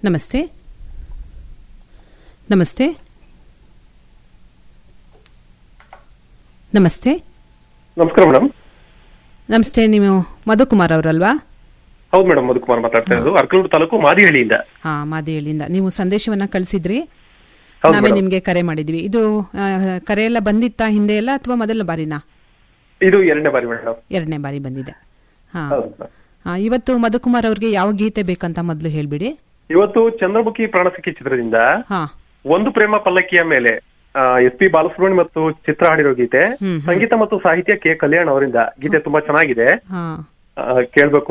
ನಮಸ್ತೆ ನಮಸ್ತೆ ನಮಸ್ತೆ ನಮಸ್ಕಾರ ಮೇಡಮ್ ನಮಸ್ತೆ ನೀವು ಮಧುಕುಮಾರ್ ಅವರಲ್ವಾ ಹೌದು ಮೇಡಮ್ ಮಧುಕುಮಾರ್ ಮಾತಾಡ್ತಾ ಇರೋದು ಅರ್ಕಲೂರು ತಾಲೂಕು ಮಾದಿಹಳ್ಳಿಯಿಂದ ಹಾ ಮಾದೇಳಿಯಿಂದ ನೀವು ಸಂದೇಶವನ್ನ ಕಳಿಸಿದ್ರಿ ಹೌದು ನಾವೇ ಮೇಡಮ್. ನಿಮ್ಗೆ ಕರೆ ಮಾಡಿದ್ವಿ ಇದು ಆ, ಕರೆ ಎಲ್ಲ ಬಂದಿತ್ತಾ ಹಿಂದೆ ಎಲ್ಲ ಅಥವಾ ಮೊದಲ ಬಾರಿನಾ ಇದು ಎರಡನೇ ಬಾರಿ ಮೇಡಮ್ ಎರಡನೇ ಬಾರಿ ಬಂದಿದೆ ಹಾ ಹೌದು ಮೇಡಮ್. ಆ, ಇವತ್ತು ಮಧುಕುಮಾರ್ ಅವ್ರಿಗೆ ಯಾವ ಗೀತೆ ಬೇಕಂತ ಮೊದಲು ಹೇಳ್ಬಿಡಿ ಇವತ್ತು ಚಂದ್ರಮುಖಿ ಪ್ರಾಣಸಖಿ ಚಿತ್ರದಿಂದ ಹಾ ಒಂದು ಪ್ರೇಮ ಪಲ್ಲಕ್ಕಿಯ ಮೇಲೆ ಎಸ್ ಪಿ ಬಾಲಸುಬ್ರಹ್ಮಣ್ಯ ಮತ್ತು ಚಿತ್ರ ಹಾಡಿರೋ ಗೀತೆ ಹ್ಮ್, ಹ್ಮ್. ಸಂಗೀತ ಮತ್ತು ಸಾಹಿತ್ಯ ಕೆ ಕಲ್ಯಾಣ್ ಅವರಿಂದ ಗೀತೆ ತುಂಬಾ ಚೆನ್ನಾಗಿದೆ ಹಾ ಆ, ಕೇಳ್ಬೇಕು